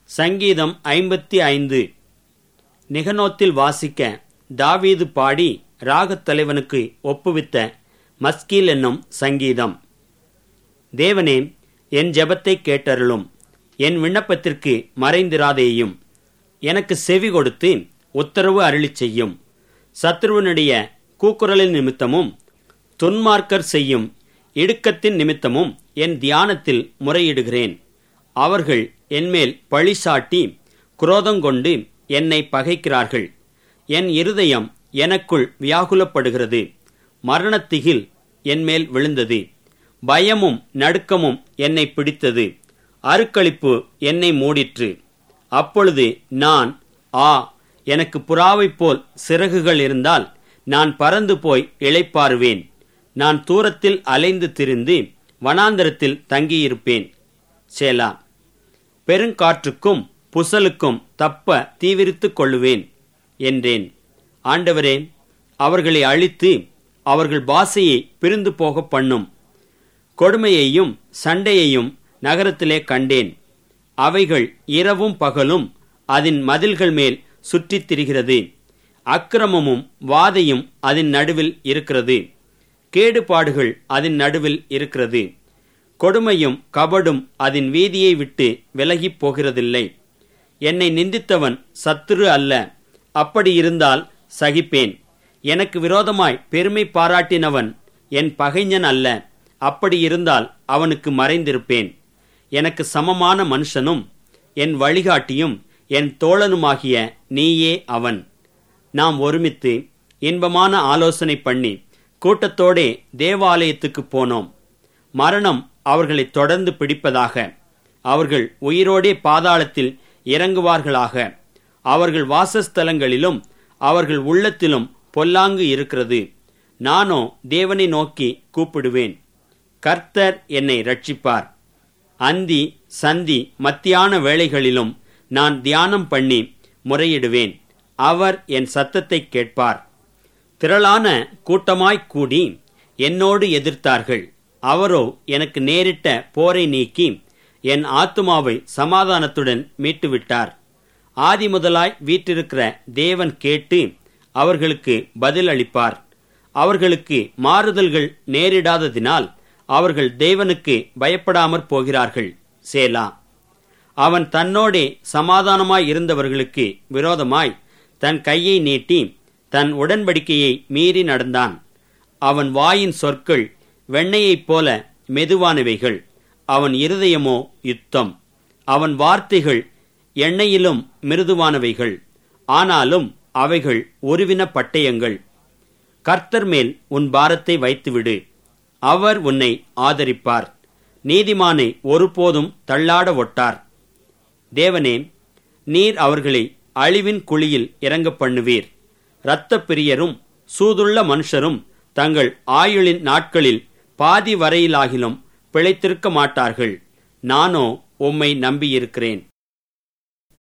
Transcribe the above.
சங்கீதம் ஐம்பத்தி ஐந்து நிகனோத்தில் வாசிக்க தாவீது பாடி ராகத் தலைவனுக்கு ஒப்புவித்த மஸ்கீல் என்னும் சங்கீதம் தேவனே என் ஜெபத்தை கேட்டருளும் என் விண்ணப்பத்திற்கு மறைந்திராதேயும் எனக்கு செவி கொடுத்து உத்தரவு அருளிச் செய்யும் சத்ருவனுடைய கூக்குரலின் நிமித்தமும் துன்மார்க்கர் செய்யும் இடுக்கத்தின் நிமித்தமும் என் தியானத்தில் முறையிடுகிறேன் அவர்கள் என்மேல் பழி சாட்டி குரோதங்கொண்டு என்னை பகைக்கிறார்கள் என் இருதயம் எனக்குள் வியாகுலப்படுகிறது மரணத்திகில் என்மேல் விழுந்தது பயமும் நடுக்கமும் என்னை பிடித்தது அருக்களிப்பு என்னை மூடிற்று அப்பொழுது நான் ஆ எனக்கு புறாவைப் போல் சிறகுகள் இருந்தால் நான் பறந்து போய் இளைப்பாறுவேன் நான் தூரத்தில் அலைந்து திரிந்து வனாந்தரத்தில் தங்கியிருப்பேன் சேலா பெருங்காற்றுக்கும் புசலுக்கும் தப்ப தீவிரித்துக் கொள்ளுவேன் என்றேன் ஆண்டவரே அவர்களை அழித்து அவர்கள் பாசையை பிரிந்து போக பண்ணும் கொடுமையையும் சண்டையையும் நகரத்திலே கண்டேன் அவைகள் இரவும் பகலும் அதன் மதில்கள் மேல் சுற்றித் திரிகிறது அக்கிரமமும் வாதையும் அதன் நடுவில் இருக்கிறது கேடுபாடுகள் அதன் நடுவில் இருக்கிறது கொடுமையும் கபடும் அதன் வீதியை விட்டு விலகிப் போகிறதில்லை என்னை நிந்தித்தவன் சத்துரு அல்ல அப்படி இருந்தால் சகிப்பேன் எனக்கு விரோதமாய் பெருமை பாராட்டினவன் என் பகைஞன் அல்ல அப்படி இருந்தால் அவனுக்கு மறைந்திருப்பேன் எனக்கு சமமான மனுஷனும் என் வழிகாட்டியும் என் தோழனுமாகிய நீயே அவன் நாம் ஒருமித்து இன்பமான ஆலோசனை பண்ணி கூட்டத்தோடே தேவாலயத்துக்கு போனோம் மரணம் அவர்களை தொடர்ந்து பிடிப்பதாக அவர்கள் உயிரோடே பாதாளத்தில் இறங்குவார்களாக அவர்கள் வாசஸ்தலங்களிலும் அவர்கள் உள்ளத்திலும் பொல்லாங்கு இருக்கிறது நானோ தேவனை நோக்கி கூப்பிடுவேன் கர்த்தர் என்னை ரட்சிப்பார் அந்தி சந்தி மத்தியான வேளைகளிலும் நான் தியானம் பண்ணி முறையிடுவேன் அவர் என் சத்தத்தை கேட்பார் திரளான கூட்டமாய்க் கூடி என்னோடு எதிர்த்தார்கள் அவரோ எனக்கு நேரிட்ட போரை நீக்கி என் ஆத்துமாவை சமாதானத்துடன் மீட்டுவிட்டார் ஆதி முதலாய் வீற்றிருக்கிற தேவன் கேட்டு அவர்களுக்கு பதில் அளிப்பார் அவர்களுக்கு மாறுதல்கள் நேரிடாததினால் அவர்கள் தேவனுக்கு பயப்படாமற் போகிறார்கள் சேலா அவன் தன்னோடே சமாதானமாய் இருந்தவர்களுக்கு விரோதமாய் தன் கையை நீட்டி தன் உடன்படிக்கையை மீறி நடந்தான் அவன் வாயின் சொற்கள் வெண்ணையைப் போல மெதுவானவைகள் அவன் இருதயமோ யுத்தம் அவன் வார்த்தைகள் எண்ணெயிலும் மிருதுவானவைகள் ஆனாலும் அவைகள் ஒருவின பட்டயங்கள் கர்த்தர் மேல் உன் பாரத்தை வைத்துவிடு அவர் உன்னை ஆதரிப்பார் நீதிமானை ஒருபோதும் தள்ளாட ஒட்டார் தேவனே நீர் அவர்களை அழிவின் குழியில் இறங்க பண்ணுவீர் இரத்த பிரியரும் சூதுள்ள மனுஷரும் தங்கள் ஆயுளின் நாட்களில் பாதி வரையிலாகிலும் பிழைத்திருக்க மாட்டார்கள் நானோ உம்மை நம்பியிருக்கிறேன்